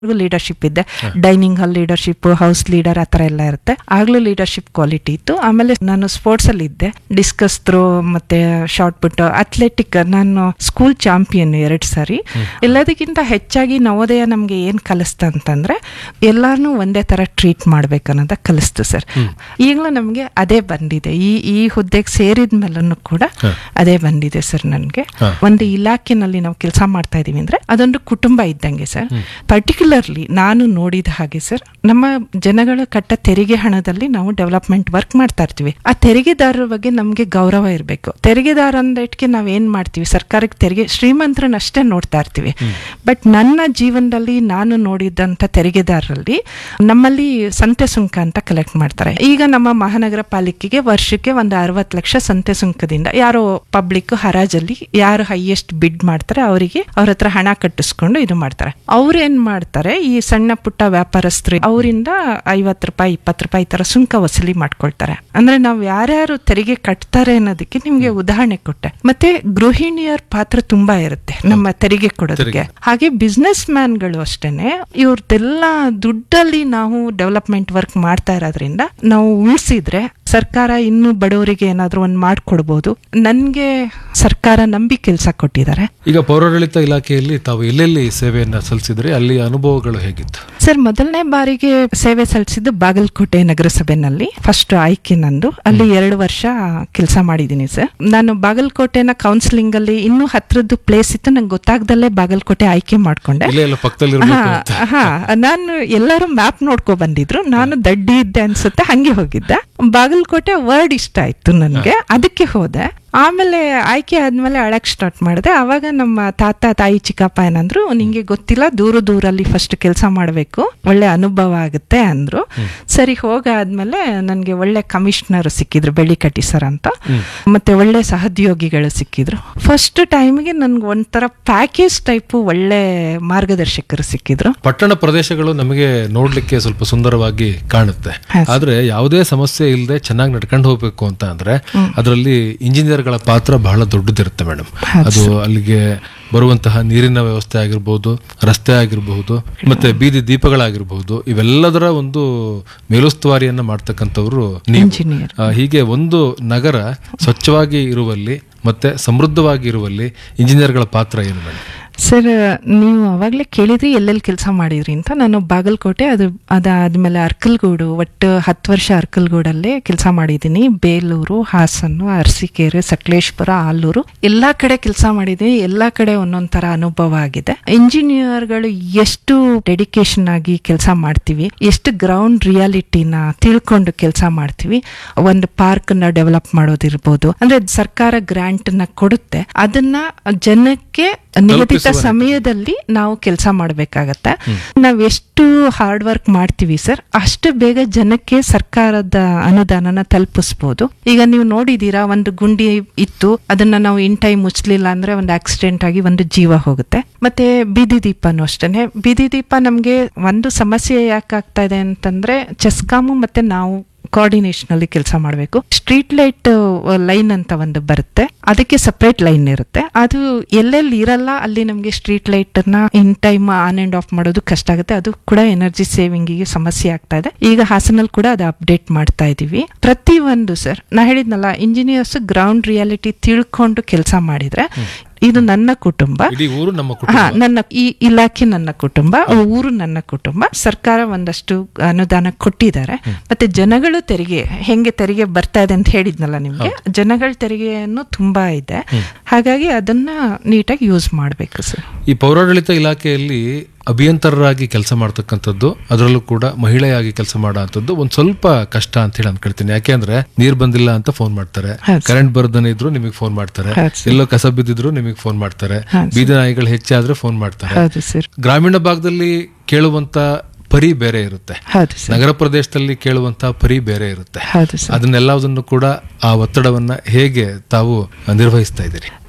Leadership ಇದ್ದೆ dining hall leadership house leader ಆ ಥರ ಎಲ್ಲ ಇರುತ್ತೆ ಆಗ್ಲೂ ಲೀಡರ್ಶಿಪ್ ಕ್ವಾಲಿಟಿ ಇತ್ತು ಆಮೇಲೆ ನಾನು ಸ್ಪೋರ್ಟ್ಸ್ ಅಲ್ಲಿ ಇದ್ದೆ ಡಿಸ್ಕಸ್ ಥ್ರೋ ಮತ್ತೆ ಶಾರ್ಟ್ ಪುಟ್ ಅಥ್ಲೆಟಿಕ್ ನಾನು ಸ್ಕೂಲ್ ಚಾಂಪಿಯನ್ ಎರಡು ಸಾರಿ ಎಲ್ಲದಕ್ಕಿಂತ ಹೆಚ್ಚಾಗಿ ನವೋದಯ ನಮ್ಗೆ ಏನ್ ಕಲಿಸ್ತ ಅಂತಂದ್ರೆ ಎಲ್ಲಾರನ್ನೂ ಒಂದೇ ತರ ಟ್ರೀಟ್ ಮಾಡ್ಬೇಕನ್ನೋದ ಕಲಿಸ್ತು ಸರ್ ಈಗಲೂ ನಮ್ಗೆ ಅದೇ ಬಂದಿದೆ ಈ ಈ ಹುದ್ದೆಗೆ ಸೇರಿದ ಮೇಲೂ ಕೂಡ ಅದೇ ಬಂದಿದೆ ಸರ್ ನನಗೆ ಒಂದು ಇಲಾಖೆನಲ್ಲಿ ನಾವು ಕೆಲಸ ಮಾಡ್ತಾ ಇದೀವಿ ಅಂದ್ರೆ ಅದೊಂದು ಕುಟುಂಬ ಇದ್ದಂಗೆ ಸರ್ ಪರ್ಟಿಕ್ಯುಲರ್ಲಿ ನಾನು ನೋಡಿದ ಹಾಗೆ ಸರ್ ನಮ್ಮ ಜನಗಳ ಕಟ್ಟ ತೆರಿಗೆ ಹಣದಲ್ಲಿ ನಾವು ಡೆವಲಪ್ಮೆಂಟ್ ವರ್ಕ್ ಮಾಡ್ತಾ ಇರ್ತೀವಿ ಆ ತೆರಿಗೆದಾರರ ಬಗ್ಗೆ ನಮ್ಗೆ ಗೌರವ ಇರಬೇಕು ತೆರಿಗೆದಾರ ಅಂದಟ್ಗೆ ನಾವ್ ಏನ್ ಮಾಡ್ತೀವಿ ಸರ್ಕಾರಕ್ಕೆ ತೆರಿಗೆ ಶ್ರೀಮಂತರನ್ನ ಅಷ್ಟೇ ನೋಡ್ತಾ ಇರ್ತೀವಿ ಬಟ್ ನನ್ನ ಜೀವನದಲ್ಲಿ ನಾನು ನೋಡಿದಂತ ತೆರಿಗೆದಾರರಲ್ಲಿ ನಮ್ಮಲ್ಲಿ ಸಂತೆ ಸುಂಕ ಅಂತ ಕಲೆಕ್ಟ್ ಮಾಡ್ತಾರೆ ಈಗ ನಮ್ಮ ಮಹಾನಗರ ಪಾಲಿಕೆಗೆ ವರ್ಷಕ್ಕೆ ಒಂದು ಅರವತ್ತು ಲಕ್ಷ ಸಂತೆ ಸುಂಕದಿಂದ ಯಾರೋ ಪಬ್ಲಿಕ್ ಹರಾಜಲ್ಲಿ ಯಾರು ಹೈಯೆಸ್ಟ್ ಬಿಡ್ ಮಾಡ್ತಾರೆ ಅವರಿಗೆ ಅವ್ರ ಹತ್ರ ಹಣ ಕಟ್ಟಿಸ್ಕೊಂಡು ಇದು ಮಾಡ್ತಾರೆ ಅವ್ರು ಏನ್ ಮಾಡ್ತಾರೆ ಈ ಸಣ್ಣ ಪುಟ್ಟ ವ್ಯಾಪಾರಸ್ಥರು ಅವರಿಂದ ಐವತ್ತು ರೂಪಾಯಿ ಇಪ್ಪತ್ತು ರೂಪಾಯಿ ಈ ತರ ಸುಂಕ ವಸೂಲಿ ಮಾಡ್ಕೊಳ್ತಾರೆ ಅಂದ್ರೆ ನಾವು ಯಾರ್ಯಾರು ತೆರಿಗೆ ಕಟ್ತಾರೆ ಅನ್ನೋದಕ್ಕೆ ನಿಮ್ಗೆ ಉದಾಹರಣೆ ಕೊಟ್ಟೆ ಮತ್ತೆ ಗೃಹಿಣಿಯರ ಪಾತ್ರ ತುಂಬಾ ಇರುತ್ತೆ ನಮ್ಮ ತೆರಿಗೆ ಕೊಡೋದಕ್ಕೆ ಹಾಗೆ ಬಿಸ್ನೆಸ್ ಮ್ಯಾನ್ಗಳು ಅಷ್ಟೇನೆ ಇವ್ರದ್ದೆಲ್ಲ ದುಡ್ಡಲ್ಲಿ ನಾವು ಡೆವಲಪ್ಮೆಂಟ್ ವರ್ಕ್ ಮಾಡ್ತಾ ಇರೋದ್ರಿಂದ ನಾವು ಉಳಿಸಿದ್ರೆ ಸರ್ಕಾರ ಇನ್ನು ಬಡವರಿಗೆ ಏನಾದ್ರೂ ಒಂದ್ ಮಾಡ್ಕೊಡ್ಬೋದು ನನ್ಗೆ ಸರ್ಕಾರ ನಂಬಿ ಕೆಲಸ ಕೊಟ್ಟಿದ್ದಾರೆ ಈಗ ಪೌರಾಡಳಿತ ಇಲಾಖೆಯಲ್ಲಿ ತಾವು ಎಲ್ಲೆಲ್ಲಿ ಸೇವೆಯನ್ನ ಸಲ್ಲಿಸಿದ್ರಿ ಅಲ್ಲಿ ಅನುಭವಗಳು ಹೇಗಿತ್ತು ಸರ್ ಮೊದಲನೇ ಬಾರಿಗೆ ಸೇವೆ ಸಲ್ಲಿಸಿದ್ದು ಬಾಗಲಕೋಟೆ ನಗರಸಭೆನಲ್ಲಿ ಫಸ್ಟ್ ಆಯ್ಕೆ ನಂದು ಅಲ್ಲಿ ಎರಡು ವರ್ಷ ಕೆಲಸ ಮಾಡಿದ್ದೀನಿ ಸರ್ ನಾನು ಬಾಗಲಕೋಟೆನ ಕೌನ್ಸಿಲಿಂಗ್ ಅಲ್ಲಿ ಇನ್ನೂ ಹತ್ರದ್ದು ಪ್ಲೇಸ್ ಇತ್ತು ನಂಗೆ ಗೊತ್ತಾಗ್ದಲ್ಲೇ ಬಾಗಲಕೋಟೆ ಆಯ್ಕೆ ಮಾಡ್ಕೊಂಡೆ ಇಲ್ಲೇ ಎಲ್ಲ ಪಕ್ಕದಲ್ಲಿ ಹಾ ಹಾ ನಾನು ಎಲ್ಲರೂ ಮ್ಯಾಪ್ ನೋಡ್ಕೊ ಬಂದಿದ್ರು ನಾನು ದಡ್ಡಿ ಇದ್ದೆ ಅನ್ಸುತ್ತೆ ಹಂಗೆ ಹೋಗಿದ್ದೆ ಬಾಗಲಕೋಟೆ ವರ್ಡ್ ಇಷ್ಟ ಆಯ್ತು ನನ್ಗೆ ಅದಕ್ಕೆ ಹೋದೆ ಆಮೇಲೆ ಆಯ್ಕೆ ಆದ್ಮೇಲೆ ಅಳಕ್ ಸ್ಟಾರ್ಟ್ ಮಾಡಿದೆ ಅವಾಗ ನಮ್ಮ ತಾತ ತಾಯಿ ಚಿಕ್ಕಪ್ಪ ಏನಂದ್ರು ನಿಂಗೆ ಗೊತ್ತಿಲ್ಲ ದೂರ ದೂರಲ್ಲಿ ಫಸ್ಟ್ ಕೆಲಸ ಮಾಡಬೇಕು ಒಳ್ಳೆ ಅನುಭವ ಆಗುತ್ತೆ ಅಂದ್ರು ಸರಿ ಹೋಗಾದ್ಮೇಲೆ ನನ್ಗೆ ಒಳ್ಳೆ ಕಮಿಷನರ್ ಸಿಕ್ಕಿದ್ರು ಬೆಳ್ಳಿಕಟ್ಟಿ ಸರ್ ಅಂತ ಮತ್ತೆ ಒಳ್ಳೆ ಸಹೋದ್ಯೋಗಿಗಳು ಸಿಕ್ಕಿದ್ರು ಫಸ್ಟ್ ಟೈಮ್ಗೆ ನನ್ಗೆ ಒಂಥರ ಪ್ಯಾಕೇಜ್ ಟೈಪ್ ಒಳ್ಳೆ ಮಾರ್ಗದರ್ಶಕರು ಸಿಕ್ಕಿದ್ರು ಪಟ್ಟಣ ಪ್ರದೇಶಗಳು ನಮಗೆ ನೋಡ್ಲಿಕ್ಕೆ ಸ್ವಲ್ಪ ಸುಂದರವಾಗಿ ಕಾಣುತ್ತೆ ಆದ್ರೆ ಯಾವುದೇ ಸಮಸ್ಯೆ ಇಲ್ಲದೆ ಚೆನ್ನಾಗಿ ನಡ್ಕೊಂಡು ಹೋಗ್ಬೇಕು ಅಂತ ಅಂದ್ರೆ ಅದರಲ್ಲಿ ಇಂಜಿನಿಯರ್ಗಳ ಪಾತ್ರ ಬಹಳ ದೊಡ್ಡದಿರುತ್ತೆ ಮೇಡಮ್ ಅದು ಅಲ್ಲಿಗೆ ಬರುವಂತಹ ನೀರಿನ ವ್ಯವಸ್ಥೆ ಆಗಿರ್ಬೋದು ರಸ್ತೆ ಆಗಿರಬಹುದು ಮತ್ತೆ ಬೀದಿ ದೀಪಗಳಾಗಿರ್ಬಹುದು ಇವೆಲ್ಲದರ ಒಂದು ಮೇಲುಸ್ತುವಾರಿಯನ್ನ ಮಾಡ್ತಕ್ಕಂಥವ್ರು ನೀವು ಇಂಜಿನಿಯರ್ ಆ, ಹೀಗೆ ಒಂದು ನಗರ ಸ್ವಚ್ಛವಾಗಿ ಇರುವಲ್ಲಿ ಮತ್ತೆ ಸಮೃದ್ಧವಾಗಿ ಇರುವಲ್ಲಿ ಇಂಜಿನಿಯರ್ಗಳ ಪಾತ್ರ ಏನು ಮೇಡಮ್ ಸರ್ ನೀವು ಅವಾಗಲೇ ಕೇಳಿದ್ರಿ ಎಲ್ಲೆಲ್ಲಿ ಕೆಲಸ ಮಾಡಿದ್ರಿ ಅಂತ ನಾನು ಬಾಗಲಕೋಟೆ ಅದು ಅದಾದ್ಮೇಲೆ ಅರ್ಕಲ್ಗೂಡು ಒಟ್ಟು ಹತ್ತು ವರ್ಷ ಅರ್ಕಲ್ಗೂಡಲ್ಲೇ ಕೆಲಸ ಮಾಡಿದ್ದೀನಿ ಬೇಲೂರು ಹಾಸನ್ನು ಅರಸೀಕೆರೆ ಸಕಲೇಶ್ಪುರ ಆಲೂರು ಎಲ್ಲಾ ಕಡೆ ಕೆಲಸ ಮಾಡಿದ್ದೀನಿ ಎಲ್ಲಾ ಕಡೆ ಒಂದೊಂದ್ ತರ ಅನುಭವ ಆಗಿದೆ ಇಂಜಿನಿಯರ್ಗಳು ಎಷ್ಟು ಡೆಡಿಕೇಶನ್ ಆಗಿ ಕೆಲಸ ಮಾಡ್ತೀವಿ ಎಷ್ಟು ಗ್ರೌಂಡ್ ರಿಯಾಲಿಟಿನ ತಿಳ್ಕೊಂಡು ಕೆಲಸ ಮಾಡ್ತೀವಿ ಒಂದು ಪಾರ್ಕ್ ನ ಡೆವಲಪ್ ಮಾಡೋದಿರ್ಬೋದು ಅಂದ್ರೆ ಸರ್ಕಾರ ಗ್ರಾಂಟ್ ನ ಕೊಡುತ್ತೆ ಅದನ್ನ ಜನಕ್ಕೆ ನಿಗದಿತ ಸಮಯದಲ್ಲಿ ನಾವು ಕೆಲಸ ಮಾಡಬೇಕಾಗತ್ತೆ ನಾವ್ ಎಷ್ಟು ಹಾರ್ಡ್ ವರ್ಕ್ ಮಾಡ್ತೀವಿ ಸರ್ ಅಷ್ಟು ಬೇಗ ಜನಕ್ಕೆ ಸರ್ಕಾರದ ಅನುದಾನನ ತಲುಪಿಸ್ಬೋದು ಈಗ ನೀವು ನೋಡಿದೀರಾ ಒಂದು ಗುಂಡಿ ಇತ್ತು ಅದನ್ನ ನಾವು ಇನ್ ಟೈಮ್ ಮುಚ್ಚಲಿಲ್ಲ ಅಂದ್ರೆ ಒಂದು ಆಕ್ಸಿಡೆಂಟ್ ಆಗಿ ಒಂದು ಜೀವ ಹೋಗುತ್ತೆ ಮತ್ತೆ ಬೀದಿ ದೀಪನೂ ಅಷ್ಟೇನೆ ಬೀದಿ ದೀಪ ನಮ್ಗೆ ಒಂದು ಸಮಸ್ಯೆ ಯಾಕೆ ಆಗ್ತಾ ಇದೆ ಅಂತಂದ್ರೆ ಚೆಸ್ಕಾಮು ಮತ್ತೆ ನಾವು ಕೋಆರ್ಡಿನೇಷನ್ ಅಲ್ಲಿ ಕೆಲಸ ಮಾಡಬೇಕು ಸ್ಟ್ರೀಟ್ ಲೈಟ್ ಲೈನ್ ಅಂತ ಒಂದು ಬರುತ್ತೆ ಅದಕ್ಕೆ ಸಪರೇಟ್ ಲೈನ್ ಇರುತ್ತೆ ಅದು ಎಲ್ಲೆಲ್ಲಿ ಇರಲ್ಲ ಅಲ್ಲಿ ನಮಗೆ ಸ್ಟ್ರೀಟ್ ಲೈಟ್ ನ in time on and off ಮಾಡೋದು ಕಷ್ಟ ಆಗುತ್ತೆ ಅದು ಕೂಡ ಎನರ್ಜಿ ಸೇವಿಂಗ್ ಗೆ ಸಮಸ್ಯೆ ಆಗ್ತಾ ಇದೆ ಈಗ ಹಾಸನಲ್ಲಿ ಕೂಡ ಅದು ಅಪ್ಡೇಟ್ ಮಾಡ್ತಾ ಇದೀವಿ ಪ್ರತಿ ಒಂದು ಸರ್ ನಾ ಹೇಳಿದ್ನಲ್ಲ ಇಂಜಿನಿಯರ್ಸ್ ಗ್ರೌಂಡ್ ರಿಯಾಲಿಟಿ ತಿಳ್ಕೊಂಡು ಕೆಲಸ ಮಾಡಿದ್ರೆ ಇದು ನನ್ನ ಕುಟುಂಬ ಇಡೀ ಊರು ನಮ್ಮ ಕುಟುಂಬ ಹಾ ನನ್ನ ಈ ಇಲಾಖೆ ನನ್ನ ಕುಟುಂಬ ಊರು ನನ್ನ ಕುಟುಂಬ ಸರ್ಕಾರ ಒಂದಷ್ಟು ಅನುದಾನ ಕೊಟ್ಟಿದ್ದಾರೆ ಮತ್ತೆ ಜನಗಳು ತೆರಿಗೆ ಹೆಂಗೆ ತೆರಿಗೆ ಬರ್ತಾ ಇದೆ ಅಂತ ಹೇಳಿದ್ನಲ್ಲ ನಿಮ್ಗೆ ಜನಗಳ ತೆರಿಗೆಯನ್ನು ತುಂಬಾ ಇದೆ ಹಾಗಾಗಿ ಅದನ್ನ ನೀಟಾಗಿ ಯೂಸ್ ಮಾಡ್ಬೇಕು ಸರ್ ಈ ಪೌರಾಡಳಿತ ಇಲಾಖೆಯಲ್ಲಿ ಅಭಿಯಂತರರಾಗಿ ಕೆಲಸ ಮಾಡ್ತಕ್ಕಂಥದ್ದು ಅದರಲ್ಲೂ ಕೂಡ ಮಹಿಳೆಯಾಗಿ ಕೆಲಸ ಮಾಡೋಂಥದ್ದು ಒಂದ್ ಸ್ವಲ್ಪ ಕಷ್ಟ ಅಂತ ಹೇಳಿ ಅನ್ಕೊಳ್ತೀನಿ ಯಾಕೆಂದ್ರೆ ನೀರ್ ಬಂದಿಲ್ಲ ಅಂತ ಫೋನ್ ಮಾಡ್ತಾರೆ ಹೌದು ಕರೆಂಟ್ ಬರ್ದನೆ ಇದ್ರು ನಿಮಗೆ ಫೋನ್ ಮಾಡ್ತಾರೆ ಹೌದು ಸರ್. ಎಲ್ಲೋ ಕಸ ಬಿದ್ದಿದ್ರು ನಿಮಗೆ ಫೋನ್ ಮಾಡ್ತಾರೆ ಹೌದು ಬೀದಿ ನಾಯಿಗಳು ಹೆಚ್ಚಾದ್ರೆ ಫೋನ್ ಮಾಡ್ತಾರೆ ಹೌದು ಸರ್ ಗ್ರಾಮೀಣ ಭಾಗದಲ್ಲಿ ಕೇಳುವಂತ ಪರಿ ಬೇರೆ ಇರುತ್ತೆ ಹೌದು ಸರ್ ನಗರ ಪ್ರದೇಶದಲ್ಲಿ ಕೇಳುವಂತ ಪರಿ ಬೇರೆ ಇರುತ್ತೆ ಹೌದು ಸರ್ ಅದನ್ನೆಲ್ಲದನ್ನು ಕೂಡ ಆ ಒತ್ತಡವನ್ನ ಹೇಗೆ ತಾವು ನಿರ್ವಹಿಸ್ತಾ ಇದ್ದೀರಿ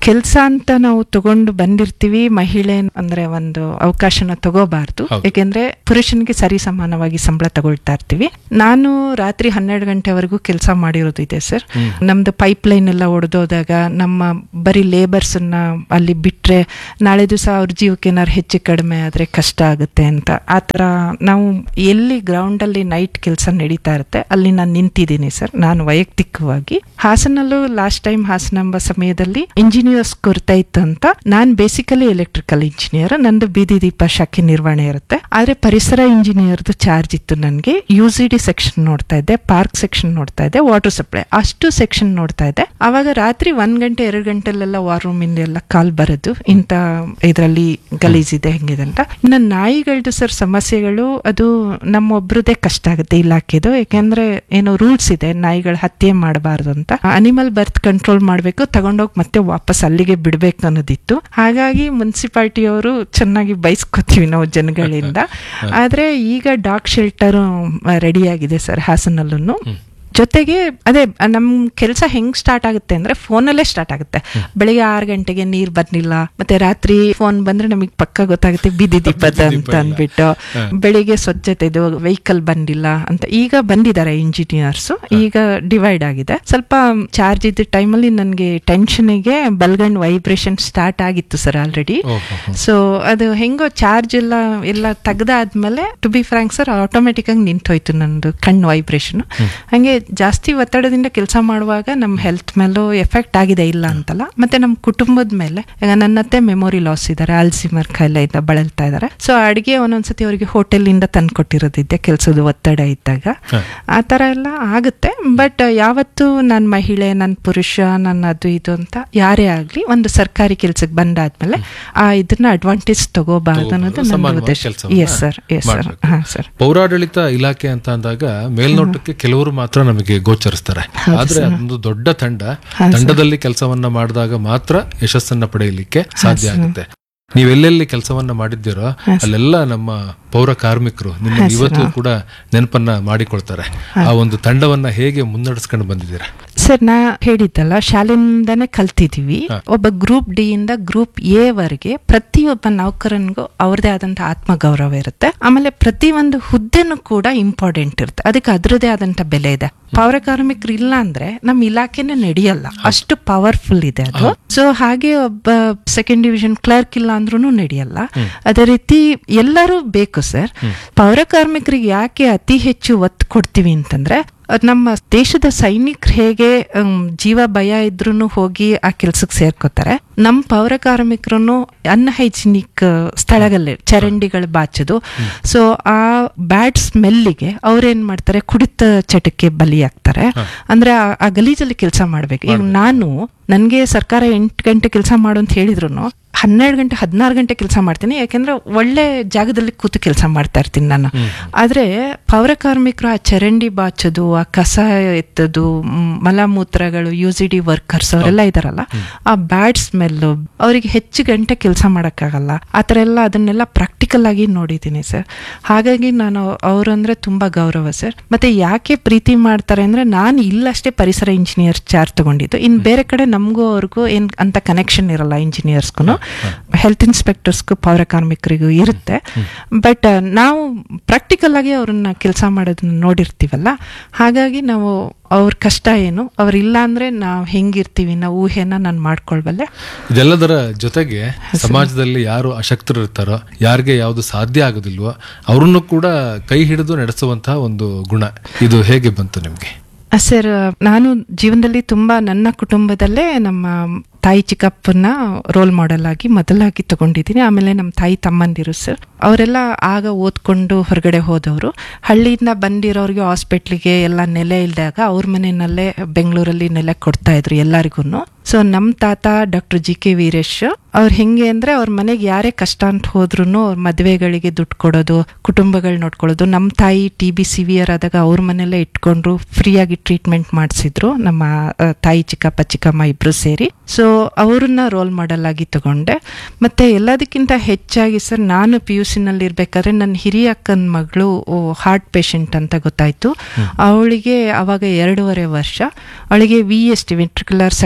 ಕೆಲಸ ಅಂತ ನಾವು ತಗೊಂಡು ಬಂದಿರ್ತೀವಿ ಮಹಿಳೆ ಅಂದ್ರೆ ಒಂದು ಅವಕಾಶನ ತಗೋಬಾರ್ದು ಹೌದು. ಯಾಕೆಂದ್ರೆ ಪುರುಷನಿಗೆ ಸರಿ ಸಮಾನವಾಗಿ ಸಂಬಳ ತಗೊಳ್ತಾ ಇರ್ತೀವಿ ನಾನು ರಾತ್ರಿ ಹನ್ನೆರಡು ಗಂಟೆವರೆಗೂ ಕೆಲಸ ಮಾಡಿರೋದು ಇದೆ ಸರ್ ನಮ್ದು ಪೈಪ್ ಲೈನ್ ಎಲ್ಲ ಒಡೆದೋದಾಗ ನಮ್ಮ ಬರೀ ಲೇಬರ್ಸ್ ಅನ್ನ ಅಲ್ಲಿ ಬಿಟ್ರೆ ನಾಳೆ ದಿವಸ ಅವ್ರ ಜೀವಕ್ಕೆ ಏನಾದ್ರು ಹೆಚ್ಚು ಕಡಿಮೆ ಆದ್ರೆ ಕಷ್ಟ ಆಗುತ್ತೆ ಅಂತ ಆತರ ನಾವು ಎಲ್ಲಿ ಗ್ರೌಂಡ್ ಅಲ್ಲಿ ನೈಟ್ ಕೆಲಸ ನಡೀತಾ ಇರುತ್ತೆ ಅಲ್ಲಿ ನಾನು ನಿಂತಿದ್ದೀನಿ ಸರ್ ನಾನು ವೈಯಕ್ತಿಕವಾಗಿ ಹಾಸನಲ್ಲೂ ಲಾಸ್ಟ್ ಟೈಮ್ ಹಾಸನ ಎಂಬ ಸಮಯದಲ್ಲಿ ಇಂಜಿನಿಯರ್ಸ್ ಕೊರತೆ ಇತ್ತು ಅಂತ ನಾನ್ ಬೇಸಿಕಲಿ ಎಲೆಕ್ಟ್ರಿಕಲ್ ಇಂಜಿನಿಯರ್ ನಂದು ಬೀದಿ ದೀಪ ಶಾಖೆ ನಿರ್ವಹಣೆ ಇರುತ್ತೆ ಆದ್ರೆ ಪರಿಸರ ಇಂಜಿನಿಯರ್ದು ಚಾರ್ಜ್ ಇತ್ತು ನನಗೆ ಯು ಸಿ ಡಿ ಸೆಕ್ಷನ್ ನೋಡ್ತಾ ಇದ್ದೆ ಪಾರ್ಕ್ ಸೆಕ್ಷನ್ ನೋಡ್ತಾ ಇದ್ದೆ ವಾಟರ್ ಸಪ್ಲೈ ಅಷ್ಟು ಸೆಕ್ಷನ್ ನೋಡ್ತಾ ಇದ್ದೆ ಅವಾಗ ರಾತ್ರಿ ಒಂದ್ ಗಂಟೆ ಎರಡು ಗಂಟೆಲೆಲ್ಲ ವಾರ್ ರೂಮ್ ಇಂದ ಕಾಲ್ ಬರೋದು ಇಂತ ಇದರಲ್ಲಿ ಗಲೀಜಿದೆ ಹೆಂಗಿದೆ ಅಂತ ಇನ್ನು ನಾಯಿಗಳದ್ದು ಸರ್ ಸಮಸ್ಯೆಗಳು ಅದು ನಮ್ಮೊಬ್ರದೇ ಕಷ್ಟ ಆಗುತ್ತೆ ಇಲಾಖೆದು ಯಾಕೆಂದ್ರೆ ಏನೋ ರೂಲ್ಸ್ ಇದೆ ನಾಯಿಗಳ ಹತ್ಯೆ ಮಾಡಬಾರ್ದು ಅಂತ ಅನಿಮಲ್ ಬರ್ತ್ ಕಂಟ್ರೋಲ್ ಮಾಡಬೇಕು ತಗೊಂಡೋಗಿ ಮತ್ತೆ ವಾಪಸ್ ಅಲ್ಲಿಗೆ ಬಿಡ್ಬೇಕು ಅನ್ನೋದಿತ್ತು ಹಾಗಾಗಿ ಮುನ್ಸಿಪಾಲ್ಟಿ ಅವರು ಚೆನ್ನಾಗಿ ಬೈಸ್ಕೊತೀವಿ ನಾವು ಜನಗಳಿಂದ ಆದ್ರೆ ಈಗ ಡಾಗ್ ಶೆಲ್ಟರ್ ರೆಡಿ ಆಗಿದೆ ಸರ್ ಹಾಸನಲ್ಲೂ ಜೊತೆಗೆ ಅದೇ ನಮ್ ಕೆಲಸ ಹೆಂಗ್ ಸ್ಟಾರ್ಟ್ ಆಗುತ್ತೆ ಅಂದ್ರೆ ಫೋನಲ್ಲೇ ಸ್ಟಾರ್ಟ್ ಆಗುತ್ತೆ ಬೆಳಿಗ್ಗೆ ಆರು ಗಂಟೆಗೆ ನೀರ್ ಬರ್ಲಿಲ್ಲ ಮತ್ತೆ ರಾತ್ರಿ ಫೋನ್ ಬಂದ್ರೆ ನಮಗೆ ಪಕ್ಕ ಗೊತ್ತಾಗುತ್ತೆ ಬೀದಿ ದೀಪದ ಅಂತ ಅನ್ಬಿಟ್ಟು ಬೆಳಿಗ್ಗೆ ಸ್ವಚ್ಛತೆ ಇದು ವೆಹಿಕಲ್ ಬಂದಿಲ್ಲ ಅಂತ ಈಗ ಬಂದಿದ್ದಾರೆ ಇಂಜಿನಿಯರ್ಸ್ ಈಗ ಡಿವೈಡ್ ಆಗಿದೆ ಸ್ವಲ್ಪ ಚಾರ್ಜ್ ಇದ್ದ ಟೈಮಲ್ಲಿ ನನಗೆ ಟೆನ್ಷನ್ಗೆ ಬಲ್ಗಂಡ್ ವೈಬ್ರೇಷನ್ ಸ್ಟಾರ್ಟ್ ಆಗಿತ್ತು ಸರ್ ಆಲ್ರೆಡಿ ಓಹೋ ಸೊ ಅದು ಹೆಂಗೋ ಚಾರ್ಜ್ ಎಲ್ಲ ಎಲ್ಲ ತೆಗ್ದಾದ್ಮೇಲೆ to be frank sir automatic ಆಗಿ ನಿಂತೋಯ್ತು ನಂದು ಕಣ್ಣು ವೈಬ್ರೇಷನ್ ಹಂಗೆ ಜಾಸ್ತಿ ಒತ್ತಡದಿಂದ ಕೆಲಸ ಮಾಡುವಾಗ ನಮ್ಮ ಹೆಲ್ತ್ ಮೇಲೂ ಎಫೆಕ್ಟ್ ಆಗಿದೆ ಇಲ್ಲ ಅಂತಲ್ಲ ಮತ್ತೆ ನಮ್ಮ ಕುಟುಂಬದ ಮೇಲೆ ಈಗ ನನ್ನ ಅತ್ತೆ ಮೆಮೊರಿ ಲಾಸ್ ಇದ್ದಾರೆ ಆಲ್ಸಿಮರ್ ಕಾಯಿಲೆಯಿಂದ ಬಳಲ್ತಾ ಇದ್ದಾರೆ ಸೊ ಅಡಿಗೆ ಒಂದೊಂದ್ಸತಿ ಅವರಿಗೆ ಹೋಟೆಲ್ ಇಂದ ತಂದ್ಕೊಟ್ಟಿರೋದಿದ್ದೆ ಕೆಲಸದ ಒತ್ತಡ ಇದ್ದಾಗ ಹ. ಆ ಥರ ಎಲ್ಲ ಆಗುತ್ತೆ ಬಟ್ ಯಾವತ್ತು ನಾನು ಮಹಿಳೆ ನನ್ನ ಪುರುಷ ನನ್ನ ಅದು ಇದು ಅಂತ ಯಾರೇ ಆಗ್ಲಿ ಒಂದು ಸರ್ಕಾರಿ ಕೆಲ್ಸಕ್ಕೆ ಬಂದಾದ್ಮೇಲೆ ಆ ಇದನ್ನ ಅಡ್ವಾಂಟೇಜ್ ತಗೋಬಾರ್ದು ಅನ್ನೋದು ನನ್ನ ಸಮಾನವಾಗಿ ಉದ್ದೇಶ ಕೆಲ್ಸವನ್ನ ಎಸ್ ಸರ್ ಎಸ್ ಸರ್ ಮಾಡ್ಬೇಕು. ಹಾ ಸರ್ ಪೌರಾಡಳಿತ ಇಲಾಖೆ ಅಂತ ಅಂದಾಗ ಮೇಲ್ನೋಟಕ್ಕೆ ಕೆಲವರು ಮಾತ್ರ ನಮಗೆ ಗೋಚರಿಸ್ತಾರೆ ಆದ್ರೆ ಅದೊಂದು ದೊಡ್ಡ ತಂಡ ತಂಡದಲ್ಲಿ ಕೆಲಸವನ್ನ ಮಾಡಿದಾಗ ಮಾತ್ರ ಯಶಸ್ಸನ್ನ ಪಡೆಯಲಿಕ್ಕೆ ಸಾಧ್ಯ ಆಗುತ್ತೆ ನೀವೆಲ್ಲೆಲ್ಲಿ ಕೆಲಸವನ್ನ ಮಾಡಿದ್ದೀರೋ ಅಲ್ಲೆಲ್ಲ ನಮ್ಮ ಪೌರ ಕಾರ್ಮಿಕರು ನಿಮ್ಮ ಇವತ್ತು ಕೂಡ ನೆನಪನ್ನ ಮಾಡಿಕೊಳ್ತಾರೆ ಆ ಒಂದು ತಂಡವನ್ನ ಹೇಗೆ ಮುನ್ನಡೆಸ್ಕೊಂಡು ಬಂದಿದ್ದೀರಾ ಸರ್ ನಾ ಹೇಳಿದ್ದಲ್ಲ ಶಾಲೆಯಿಂದಾನೇ ಕಲ್ತಿದೀವಿ ಒಬ್ಬ ಗ್ರೂಪ್ ಡಿ ಇಂದ ಗ್ರೂಪ್ ಎ ವರೆಗೆ ಪ್ರತಿಯೊಬ್ಬ ನೌಕರನಿಗೂ ಅವ್ರದೇ ಆದಂತ ಆತ್ಮಗೌರವ ಇರುತ್ತೆ ಆಮೇಲೆ ಪ್ರತಿ ಒಂದು ಹುದ್ದೆನೂ ಕೂಡ ಇಂಪಾರ್ಟೆಂಟ್ ಇರುತ್ತೆ ಅದಕ್ಕೆ ಅದ್ರದೇ ಆದಂತ ಬೆಲೆ ಇದೆ ಪೌರ ಕಾರ್ಮಿಕರು ಇಲ್ಲ ಅಂದ್ರೆ ನಮ್ ಇಲಾಖೆನೇ ನಡೆಯಲ್ಲ ಅಷ್ಟು ಪವರ್ಫುಲ್ ಇದೆ ಅದು ಸೊ ಹಾಗೆ ಒಬ್ಬ ಸೆಕೆಂಡ್ ಡಿವಿಷನ್ ಕ್ಲರ್ಕ್ ಇಲ್ಲ ಅಂದ್ರೂ ನಡೆಯಲ್ಲ ಅದೇ ರೀತಿ ಎಲ್ಲರೂ ಬೇಕು ಸರ್ ಪೌರ ಕಾರ್ಮಿಕರಿಗೆ ಯಾಕೆ ಅತಿ ಹೆಚ್ಚು ಒತ್ತು ಕೊಡ್ತೀವಿ ಅಂತಂದ್ರೆ ಅದ್ ನಮ್ಮ ದೇಶದ ಸೈನಿಕರು ಹೇಗೆ ಹ್ಮ್, ಜೀವ ಭಯ ಇದ್ರೂ ಹೋಗಿ ಆ ಕೆಲ್ಸಕ್ಕೆ ಸೇರ್ಕೋತಾರೆ ನಮ್ಮ ಪೌರ ಕಾರ್ಮಿಕರು ಅನ್ಹೈಜಿನಿಕ್ ಸ್ಥಳಗಳಲ್ಲಿ ಚರಂಡಿಗಳು ಬಾಚೋದು ಸೊ ಆ ಬ್ಯಾಡ್ ಸ್ಮೆಲ್ಲಿಗೆ ಅವ್ರೇನ್ ಮಾಡ್ತಾರೆ ಕುಡಿತ ಚಟಕ್ಕೆ ಬಲಿಯಾಗ್ತಾರೆ ಅಂದ್ರೆ ಆ- ಆ ಗಲೀಜಲ್ಲಿ ಕೆಲಸ ಮಾಡ್ಬೇಕು ಈಗ ನಾನು ನನ್ಗೆ ಸರ್ಕಾರ ಎಂಟು ಗಂಟೆ ಕೆಲಸ ಮಾಡು ಅಂತ ಹೇಳಿದ್ರು ಹನ್ನೆರಡು ಗಂಟೆ ಹದಿನಾರು ಗಂಟೆ ಕೆಲಸ ಮಾಡ್ತೀನಿ ಯಾಕೆಂದ್ರೆ ಒಳ್ಳೆ ಜಾಗದಲ್ಲಿ ಕೂತು ಕೆಲಸ ಮಾಡ್ತಾ ಇರ್ತೀನಿ ನಾನು ಆದ್ರೆ ಪೌರ ಕಾರ್ಮಿಕರು ಆ ಚರಂಡಿ ಬಾಚೋದು ಆ ಕಸ ಎತ್ತದು ಮ್, ಮಲಮೂತ್ರಗಳು ಯು ಸಿ ಡಿ ವರ್ಕರ್ಸ್ ಅವರೆಲ್ಲ ಇದಾರಲ್ಲ ಆ ಬ್ಯಾಡ್ ಸ್ಮೆಲ್ ಅವರಿಗೆ ಹೆಚ್ಚು ಗಂಟೆ ಕೆಲಸ ಮಾಡಕ್ಕಾಗಲ್ಲ ಆ ಥರ ಎಲ್ಲ ಅದನ್ನೆಲ್ಲ ಪ್ರಾಕ್ಟಿಕಲ್ ಆಗಿ ನೋಡಿದ್ದೀನಿ ಸರ್ ಹಾಗಾಗಿ ನಾನು ಅವರಂದ್ರೆ ತುಂಬಾ ಗೌರವ ಸರ್ ಮತ್ತೆ ಯಾಕೆ ಪ್ರೀತಿ ಮಾಡ್ತಾರೆ ಅಂದ್ರೆ ನಾನು ಇಲ್ಲಷ್ಟೇ ಪರಿಸರ ಇಂಜಿನಿಯರ್ ಚಾರ್ಜ್ ತಗೊಂಡಿದ್ದು ಇನ್ ಬೇರೆ ಕಡೆ ನಮಗೂ ಅವ್ರಿಗೂ ಏನ್ ಅಂತ ಕನೆಕ್ಷನ್ ಇರಲ್ಲ ಇಂಜಿನಿಯರ್ಸ್ಗೂ ಹೆಲ್ತ್ ಇನ್ಸ್ಪೆಕ್ಟರ್ಸ್ಗೂ ಪೌರ ಕಾರ್ಮಿಕರಿಗೂ ಇರುತ್ತೆ ಬಟ್ ನಾವು ಪ್ರಾಕ್ಟಿಕಲ್ ಆಗಿ ಅವ್ರನ್ನ ಕೆಲಸ ಮಾಡೋದನ್ನ ನೋಡಿರ್ತೀವಲ್ಲ ಹಾಗಾಗಿ ನಾವು ಅವ್ರ ಕಷ್ಟ ಏನು ಅವ್ರಿಲ್ಲ ಅಂದ್ರೆ ನಾವು ಹೆಂಗಿರ್ತೀವಿ ನಾವು ಊಹೆನ ನಾನು ಮಾಡ್ಕೊಳ್ಬಲ್ಲೆ ಇದೆಲ್ಲದರ ಜೊತೆಗೆ ಸಮಾಜದಲ್ಲಿ ಯಾರು ಅಶಕ್ತರು ಇರ್ತಾರೋ ಯಾರಿಗೆ ಯಾವುದು ಸಾಧ್ಯ ಆಗೋದಿಲ್ವೋ ಅವ್ರನ್ನು ಕೂಡ ಕೈ ಹಿಡಿದು ನಡೆಸುವಂತಹ ಒಂದು ಗುಣ ಇದು ಹೇಗೆ ಬಂತು ನಿಮ್ಗೆ ಸರ್ ನಾನು ಜೀವನದಲ್ಲಿ ತುಂಬಾ ನನ್ನ ಕುಟುಂಬದಲ್ಲೇ ನಮ್ಮ ತಾಯಿ ಚಿಕ್ಕಪ್ಪನ ರೋಲ್ ಮಾಡೆಲ್ ಆಗಿ ಮೊದಲಾಗಿ ತಗೊಂಡಿದ್ದೀನಿ ಆಮೇಲೆ ನಮ್ಮ ತಾಯಿ ತಮ್ಮಂದಿರು ಸರ್ ಅವರೆಲ್ಲ ಆಗ ಓದ್ಕೊಂಡು ಹೊರಗಡೆ ಹೋದವರು ಹಳ್ಳಿಯಿಂದ ಬಂದಿರೋರಿಗೆ ಹಾಸ್ಪಿಟ್ಲಿಗೆ ಎಲ್ಲ ನೆಲೆ ಇಲ್ದಾಗ ಅವ್ರ ಮನೆಯಲ್ಲೇ ಬೆಂಗಳೂರಲ್ಲಿ ನೆಲೆ ಕೊಡ್ತಾ ಇದ್ರು ಎಲ್ಲರಿಗೂ ಸೊ ನಮ್ಮ ತಾತ ಡಾಕ್ಟರ್ ಜಿ ಕೆ ವೀರೇಶ್ ಅವ್ರು ಹೆಂಗೆ ಅಂದ್ರೆ ಅವ್ರ ಮನೆಗೆ ಯಾರೇ ಕಷ್ಟ ಅಂತ ಹೋದ್ರು ಅವ್ರ ಮದುವೆಗಳಿಗೆ ದುಡ್ಡು ಕೊಡೋದು ಕುಟುಂಬಗಳು ನೋಡ್ಕೊಳ್ಳೋದು ನಮ್ಮ ತಾಯಿ ಟಿ ಬಿ ಸಿವಿಯರ್ ಆದಾಗ ಅವ್ರ ಮನೆಯಲ್ಲೇ ಇಟ್ಕೊಂಡ್ರು ಫ್ರೀಯಾಗಿ ಟ್ರೀಟ್ಮೆಂಟ್ ಮಾಡಿಸಿದ್ರು ನಮ್ಮ ಆ, ತಾಯಿ ಚಿಕ್ಕಪ್ಪ ಚಿಕ್ಕಮ್ಮ ಇಬ್ರು ಸೇರಿ ಸೊ ಅವ್ರನ್ನ ರೋಲ್ ಮಾಡೆಲ್ ಆಗಿ ತಗೊಂಡೆ ಮತ್ತೆ ಎಲ್ಲದಕ್ಕಿಂತ ಹೆಚ್ಚಾಗಿ ಸರ್ ನಾನು ಪಿ ಯು ಸಿನಲ್ಲಿ ಇರ್ಬೇಕಾದ್ರೆ ನನ್ನ ಹಿರಿಯ ಅಕ್ಕನ ಮಗಳು ಹಾರ್ಟ್ ಪೇಷಂಟ್ ಅಂತ ಗೊತ್ತಾಯ್ತು ಅವಳಿಗೆ ಅವಾಗ ಎರಡೂವರೆ ವರ್ಷ ಅವಳಿಗೆ V S T ventricular septal defect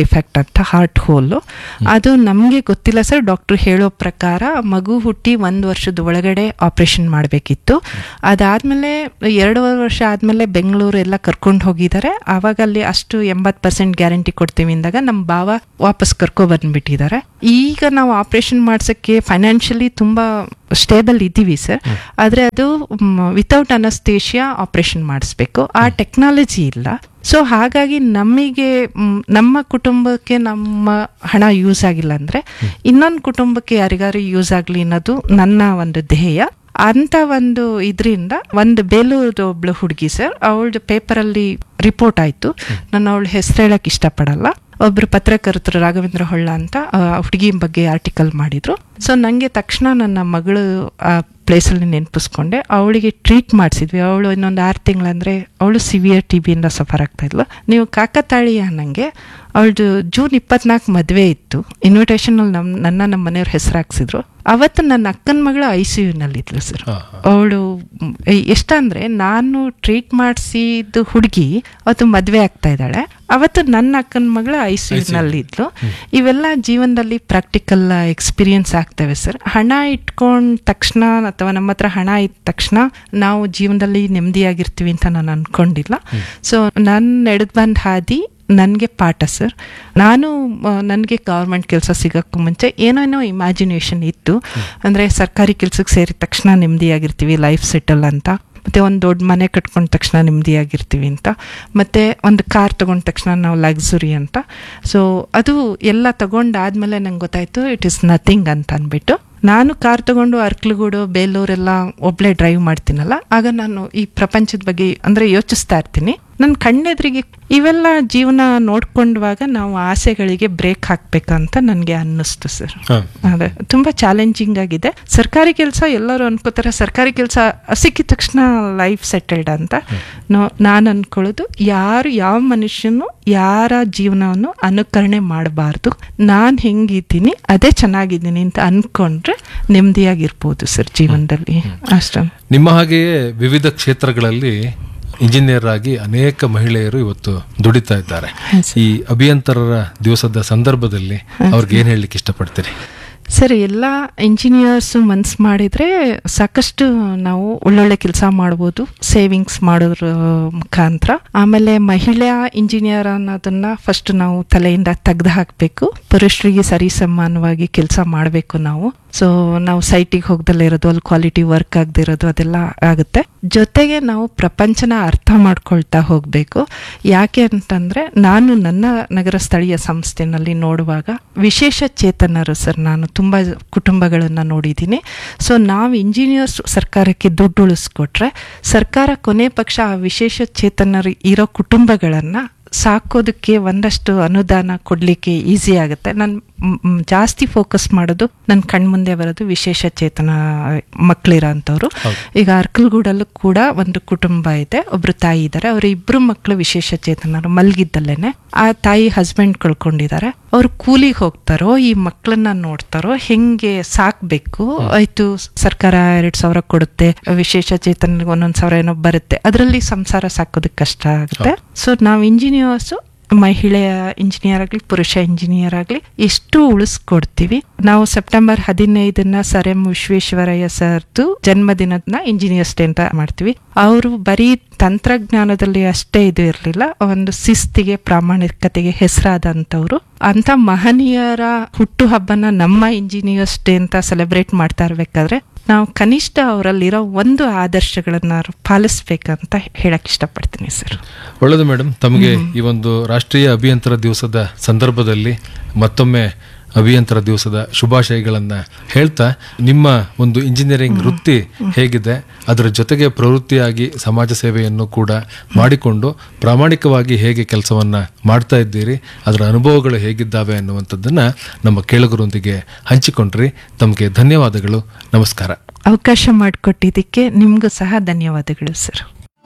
defect ಅಂತ ಹಾರ್ಟ್ ಹೋಲು ಅದು ನಮಗೆ ಗೊತ್ತಿಲ್ಲ ಸರ್ ಡಾಕ್ಟ್ರು ಹೇಳೋ ಪ್ರಕಾರ ಮಗು ಹುಟ್ಟಿ ಒಂದು ವರ್ಷದ ಒಳಗಡೆ ಆಪರೇಷನ್ ಮಾಡಬೇಕಿತ್ತು ಅದಾದಮೇಲೆ ಎರಡೂವರೆ ವರ್ಷ ಆದಮೇಲೆ ಬೆಂಗಳೂರು ಎಲ್ಲ ಕರ್ಕೊಂಡು ಹೋಗಿದ್ದಾರೆ ಆವಾಗ ಅಲ್ಲಿ ಅಷ್ಟು ಎಂಬತ್ತು ಪರ್ಸೆಂಟ್ ಗ್ಯಾರಂಟಿ ಕೊಡ್ತೀವಿ ಅಂದಾಗ ನಮ್ಮ ಭಾವ ವಾಪಸ್ ಕರ್ಕೊ ಬಂದ್ಬಿಟ್ಟಿದ್ದಾರೆ ಈಗ ನಾವು ಆಪರೇಷನ್ ಮಾಡ್ಸೋಕ್ಕೆ ಫೈನಾನ್ಷಿಯಲಿ ತುಂಬ ಸ್ಟೇಬಲ್ ಇದ್ದೀವಿ ಸರ್ ಆದರೆ ಅದು ವಿತೌಟ್ ಅನಸ್ತೇಷಿಯಾ ಆಪರೇಷನ್ ಮಾಡಿಸ್ಬೇಕು ಆ ಟೆಕ್ನಾಲಜಿ ಇಲ್ಲ ಸೊ ಹಾಗಾಗಿ ನಮಗೆ ಮ್, ನಮ್ಮ ಕುಟುಂಬಕ್ಕೆ ನಮ್ಮ ಹಣ ಯೂಸ್ ಆಗಿಲ್ಲ ಅಂದರೆ ಇನ್ನೊಂದು ಕುಟುಂಬಕ್ಕೆ ಯಾರಿಗಾರು ಯೂಸ್ ಆಗಲಿ ಅನ್ನೋದು ನನ್ನ ಒಂದು ಧ್ಯೇಯ ಅಂತ ಒಂದು ಇದರಿಂದ ಒಂದು ಬೇಲೂರು ಒಬ್ಳು ಹುಡುಗಿ ಸರ್ ಅವಳದು ಪೇಪರಲ್ಲಿ ರಿಪೋರ್ಟ್ ಆಯಿತು ನಾನು ಅವಳ ಹೆಸರು ಹೇಳಕ್ ಇಷ್ಟಪಡಲ್ಲ ಒಬ್ರು ಪತ್ರಕರ್ತರು ರಾಘವೇಂದ್ರ ಹೊಳ್ಳ ಅಂತ ಆ ಹುಡುಗಿ ಬಗ್ಗೆ ಆರ್ಟಿಕಲ್ ಮಾಡಿದ್ರು ಸೊ ನನಗೆ ತಕ್ಷಣ ನನ್ನ ಮಗಳು ಆ ಪ್ಲೇಸಲ್ಲಿ ನೆನಪಿಸ್ಕೊಂಡೆ ಅವಳಿಗೆ ಟ್ರೀಟ್ ಮಾಡಿಸಿದ್ವಿ ಅವಳು ಇನ್ನೊಂದು ಆರು ತಿಂಗಳಂದ್ರೆ ಅವಳು ಸಿವಿಯರ್ ಟಿ ಬಿಯಿಂದ ಸಫರ್ ಆಗ್ತಾ ಇದ್ಲು ನೀವು ಕಾಕತಾಳೀಯ ನನಗೆ ಅವಳದು ಜೂನ್ ಇಪ್ಪತ್ನಾಲ್ಕು ಮದುವೆ ಇತ್ತು ಇನ್ವಿಟೇಷನ್ ನಮ್ಮ ನನ್ನ ನಮ್ಮ ಮನೆಯವ್ರ ಹೆಸರು ಹಾಕ್ಸಿದ್ರು ಅವತ್ತು ನನ್ನ ಅಕ್ಕನ ಮಗಳು ಐ ಸಿ ಯುನಲ್ಲಿದ್ಲು ಸರ್ ಹಾ, ಅವಳು ಎಷ್ಟಂದ್ರೆ ನಾನು ಟ್ರೀಟ್ ಮಾಡಿಸಿದ್ದು ಹುಡುಗಿ ಅವತ್ತು ಮದುವೆ ಆಗ್ತಾ ಇದ್ದಾಳೆ ಅವತ್ತು ನನ್ನ ಅಕ್ಕನ ಮಗಳು ಐ ಸಿ ಯುನಲ್ಲಿ ಇದ್ಲು ಇವೆಲ್ಲ ಜೀವನದಲ್ಲಿ ಪ್ರಾಕ್ಟಿಕಲ್ ಎಕ್ಸ್ಪೀರಿಯನ್ಸ್ ಆಗ್ತವೆ ಸರ್ ಹಣ ಇಟ್ಕೊಂಡ ತಕ್ಷಣ ಅಥವಾ ನಮ್ಮ ಹತ್ರ ಹಣ ಇದ್ದ ತಕ್ಷಣ ನಾವು ಜೀವನದಲ್ಲಿ ನೆಮ್ಮದಿಯಾಗಿರ್ತೀವಿ ಅಂತ ನಾನು ಅನ್ಕೊಂಡಿಲ್ಲ ಸೊ ನಾನು ನಡೆದು ಬಂದ ಹಾದಿ ನನಗೆ ಪಾಠ ಸರ್ ನಾನು ನನಗೆ ಗೌರ್ಮೆಂಟ್ ಕೆಲಸ ಸಿಗೋಕ್ಕೂ ಮುಂಚೆ ಏನೋ ಏನೋ ಇಮ್ಯಾಜಿನೇಷನ್ ಇತ್ತು ಅಂದರೆ ಸರ್ಕಾರಿ ಕೆಲಸಕ್ಕೆ ಸೇರಿದ ತಕ್ಷಣ ನೆಮ್ಮದಿಯಾಗಿರ್ತೀವಿ ಲೈಫ್ ಸೆಟಲ್ ಅಂತ ಮತ್ತು ಒಂದು ದೊಡ್ಡ ಮನೆ ಕಟ್ಕೊಂಡ ತಕ್ಷಣ ನೆಮ್ಮದಿಯಾಗಿರ್ತೀವಿ ಅಂತ ಮತ್ತು ಒಂದು ಕಾರ್ ತೊಗೊಂಡ ತಕ್ಷಣ ನಾವು ಲಕ್ಸುರಿ ಅಂತ ಸೊ ಅದು ಎಲ್ಲ ತಗೊಂಡಾದ್ಮೇಲೆ ನಂಗೆ ಗೊತ್ತಾಯಿತು ಇಟ್ ಇಸ್ ನಥಿಂಗ್ ಅಂತ ಅಂದ್ಬಿಟ್ಟು ನಾನು ಕಾರ್ ತಗೊಂಡು ಅರ್ಕ್ಲಗೂಡು ಬೇಲೂರೆಲ್ಲ ಒಬ್ಳೆ ಡ್ರೈವ್ ಮಾಡ್ತೀನಲ್ಲ ಆಗ ನಾನು ಈ ಪ್ರಪಂಚದ ಬಗ್ಗೆ ಅಂದರೆ ಯೋಚಿಸ್ತಾ ಇರ್ತೀನಿ ನನ್ನ ಕಣ್ಣೆದ್ರಿಗೆ ಇವೆಲ್ಲ ಜೀವನ ನೋಡ್ಕೊಂಡವಾಗ ನಾವು ಆಸೆಗಳಿಗೆ ಬ್ರೇಕ್ ಹಾಕ್ಬೇಕಂತ ನನಗೆ ಅನ್ನಿಸ್ತು ಸರ್ ಹಾ. ಅದೇ ತುಂಬಾ ಚಾಲೆಂಜಿಂಗ್ ಆಗಿದೆ ಸರ್ಕಾರಿ ಕೆಲಸ ಎಲ್ಲರೂ ಅನ್ಕೋತಾರೆ ಸರ್ಕಾರಿ ಕೆಲಸ ಸಿಕ್ಕಿದ ತಕ್ಷಣ ಲೈಫ್ ಸೆಟಲ್ಡ್ ಅಂತ ನೋ- ನಾನು ಅನ್ಕೊಳ್ಳೋದು ಯಾರು ಯಾವ ಮನುಷ್ಯನು ಯಾರ ಜೀವನವನ್ನು ಅನುಕರಣೆ ಮಾಡಬಾರ್ದು ನಾನು ಹೆಂಗಿದ್ದೀನಿ ಅದೇ ಚೆನ್ನಾಗಿದ್ದೀನಿ ಅಂತ ಅನ್ಕೊಂಡ್ರೆ ನೆಮ್ಮದಿಯಾಗಿರ್ಬೋದು ಸರ್ ಜೀವನದಲ್ಲಿ ಅಷ್ಟ ನಿಮ್ಮ ಹಾಗೆಯೇ ವಿವಿಧ ಕ್ಷೇತ್ರಗಳಲ್ಲಿ ಇಂಜಿನಿಯರ್ ಆಗಿ ಅನೇಕ ಮಹಿಳೆಯರು ಇವತ್ತು ದುಡಿತಾ ಇದ್ದಾರೆ ಈ ಅಭಿಯಂತರರ ದಿವಸದ ಸಂದರ್ಭದಲ್ಲಿ ಅವ್ರಿಗೆ ಏನ್ ಹೇಳಲಿಕ್ಕೆ ಇಷ್ಟಪಡ್ತೀರಿ ಸರ್ ಎಲ್ಲ ಇಂಜಿನಿಯರ್ಸ್ ಮನ್ಸು ಮಾಡಿದರೆ ಸಾಕಷ್ಟು ನಾವು ಒಳ್ಳೊಳ್ಳೆ ಕೆಲಸ ಮಾಡ್ಬೋದು ಸೇವಿಂಗ್ಸ್ ಮಾಡೋದ್ರ ಮುಖಾಂತರ ಆಮೇಲೆ ಮಹಿಳಾ ಇಂಜಿನಿಯರ್ ಅನ್ನೋದನ್ನ ಫಸ್ಟ್ ನಾವು ತಲೆಯಿಂದ ತೆಗೆದು ಹಾಕಬೇಕು ಪುರುಷರಿಗೆ ಸರಿ ಸಮಾನವಾಗಿ ಕೆಲಸ ಮಾಡಬೇಕು ನಾವು ಸೊ ನಾವು ಸೈಟಿಗೆ ಹೋಗ್ದಲ್ಲೇ ಇರೋದು ಅಲ್ಲಿ ಕ್ವಾಲಿಟಿ ವರ್ಕ್ ಆಗದೆ ಇರೋದು ಅದೆಲ್ಲ ಆಗುತ್ತೆ ಜೊತೆಗೆ ನಾವು ಪ್ರಪಂಚನ ಅರ್ಥ ಮಾಡ್ಕೊಳ್ತಾ ಹೋಗಬೇಕು ಯಾಕೆ ಅಂತಂದ್ರೆ ನಾನು ನನ್ನ ನಗರ ಸ್ಥಳೀಯ ಸಂಸ್ಥೆನಲ್ಲಿ ನೋಡುವಾಗ ವಿಶೇಷ ಚೇತನರು ಸರ್ ನಾನು ತುಂಬ ಕುಟುಂಬಗಳನ್ನು ನೋಡಿದ್ದೀನಿ ಸೊ ನಾವು ಇಂಜಿನಿಯರ್ಸ್ ಸರ್ಕಾರಕ್ಕೆ ದುಡ್ಡು ಉಳಿಸ್ಕೊಟ್ರೆ ಸರ್ಕಾರ ಕೊನೆ ಪಕ್ಷ ಆ ವಿಶೇಷ ಚೇತನರು ಇರೋ ಕುಟುಂಬಗಳನ್ನು ಸಾಕೋದಕ್ಕೆ ಒಂದಷ್ಟು ಅನುದಾನ ಕೊಡಲಿಕ್ಕೆ ಈಸಿ ಆಗುತ್ತೆ ನಾನು ಜಾಸ್ತಿ ಫೋಕಸ್ ಮಾಡೋದು ನನ್ನ ಕಣ್ಮುಂದೆ ಬರೋದು ವಿಶೇಷ ಚೇತನ ಮಕ್ಕಳಿರೋಂಥವ್ರು ಈಗ ಅರ್ಕಲ್ಗೂಡಲ್ಲೂ ಕೂಡ ಒಂದು ಕುಟುಂಬ ಇದೆ ಒಬ್ರು ತಾಯಿ ಇದ್ದಾರೆ ಅವ್ರ ಇಬ್ರು ಮಕ್ಕಳು ವಿಶೇಷ ಚೇತನರು ಮಲ್ಗಿದ್ದಲ್ಲೇನೆ ಆ ತಾಯಿ ಹಸ್ಬೆಂಡ್ ಕಳ್ಕೊಂಡಿದ್ದಾರೆ ಅವ್ರು ಕೂಲಿಗೆ ಹೋಗ್ತಾರೋ ಈ ಮಕ್ಕಳನ್ನ ನೋಡ್ತಾರೋ ಹೆಂಗೆ ಸಾಕ್ಬೇಕು ಆಯ್ತು ಸರ್ಕಾರ ಎರಡ್ ಸಾವಿರ ಕೊಡುತ್ತೆ ವಿಶೇಷ ಚೇತನಿಗೆ ಒಂದೊಂದ್ ಸಾವಿರ ಏನೋ ಬರುತ್ತೆ ಅದರಲ್ಲಿ ಸಂಸಾರ ಸಾಕೋದಕ್ಕೆ ಕಷ್ಟ ಆಗುತ್ತೆ ಸೊ ನಾವು ಇಂಜಿನಿಯರ್ಸು ಮಹಿಳೆಯ ಇಂಜಿನಿಯರ್ ಆಗಲಿ ಪುರುಷ ಇಂಜಿನಿಯರ್ ಆಗಲಿ ಎಷ್ಟು ಉಳಿಸ್ಕೊಡ್ತೀವಿ ನಾವು ಸೆಪ್ಟೆಂಬರ್ ಹದಿನೈದನ್ನ ಸರ್ ಎಂ ವಿಶ್ವೇಶ್ವರಯ್ಯ ಸರ್ದು ಜನ್ಮದಿನದನ್ನ ಇಂಜಿನಿಯರ್ಸ್ ಡೇ ಅಂತ ಮಾಡ್ತೀವಿ ಅವರು ಬರೀ ತಂತ್ರಜ್ಞಾನದಲ್ಲಿ ಅಷ್ಟೇ ಇದು ಇರಲಿಲ್ಲ ಒಂದು ಶಿಸ್ತಿಗೆ ಪ್ರಾಮಾಣಿಕತೆಗೆ ಹೆಸರಾದಂಥವ್ರು ಅಂತ ಮಹನೀಯರ ಹುಟ್ಟು ಹಬ್ಬನ ನಮ್ಮ ಇಂಜಿನಿಯರ್ಸ್ ಡೇ ಅಂತ ಸೆಲೆಬ್ರೇಟ್ ಮಾಡ್ತಾ ಇರ್ಬೇಕಾದ್ರೆ ನಾವು ಕನಿಷ್ಠ ಅವರಲ್ಲಿರೋ ಒಂದು ಆದರ್ಶಗಳನ್ನ ಪಾಲಿಸ್ಬೇಕಂತ ಹೇಳಕ್ ಇಷ್ಟಪಡ್ತೀನಿ ಸರ್ ಒಳ್ಳೆಯದು ಮೇಡಮ್ ತಮಗೆ ಈ ಒಂದು ರಾಷ್ಟ್ರೀಯ ಅಭಿಯಂತರ ದಿವಸದ ಸಂದರ್ಭದಲ್ಲಿ ಮತ್ತೊಮ್ಮೆ ಅಭಿಯಂತರ ದಿವಸದ ಶುಭಾಶಯಗಳನ್ನ ಹೇಳ್ತಾ ನಿಮ್ಮ ಒಂದು ಇಂಜಿನಿಯರಿಂಗ್ ವೃತ್ತಿ ಹೇಗಿದೆ ಅದರ ಜೊತೆಗೆ ಪ್ರವೃತ್ತಿಯಾಗಿ ಸಮಾಜ ಸೇವೆಯನ್ನು ಕೂಡ ಮಾಡಿಕೊಂಡು ಪ್ರಾಮಾಣಿಕವಾಗಿ ಹೇಗೆ ಕೆಲಸವನ್ನ ಮಾಡ್ತಾ ಇದ್ದೀರಿ ಅದರ ಅನುಭವಗಳು ಹೇಗಿದ್ದಾವೆ ಅನ್ನುವಂಥದ್ದನ್ನ ನಮ್ಮ ಕೇಳುಗರೊಂದಿಗೆ ಹಂಚಿಕೊಂಡ್ರಿ ತಮಗೆ ಧನ್ಯವಾದಗಳು ನಮಸ್ಕಾರ ಅವಕಾಶ ಮಾಡಿಕೊಟ್ಟಿದ್ದಕ್ಕೆ ನಿಮಗೂ ಸಹ ಧನ್ಯವಾದಗಳು ಸರ್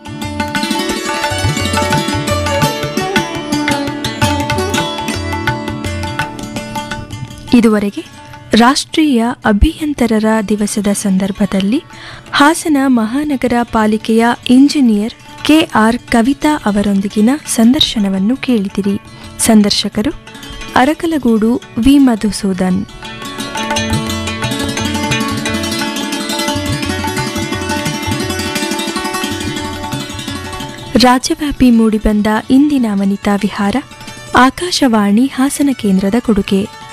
ಇದುವರೆಗೆ ರಾಷ್ಟ್ರೀಯ ಅಭಿಯಂತರರ ದಿವಸದ ಸಂದರ್ಭದಲ್ಲಿ ಹಾಸನ ಮಹಾನಗರ ಪಾಲಿಕೆಯ ಇಂಜಿನಿಯರ್ ಕೆಆರ್ ಕವಿತಾ ಅವರೊಂದಿಗಿನ ಸಂದರ್ಶನವನ್ನು ಕೇಳಿದಿರಿ ಸಂದರ್ಶಕರು ಅರಕಲಗೂಡು ವಿ ಮಧುಸೂದನ್ ರಾಜ್ಯವ್ಯಾಪಿ ಮೂಡಿಬಂದ ಇಂದಿನ ವನಿತಾ ವಿಹಾರ ಆಕಾಶವಾಣಿ ಹಾಸನ ಕೇಂದ್ರದ ಕೊಡುಗೆ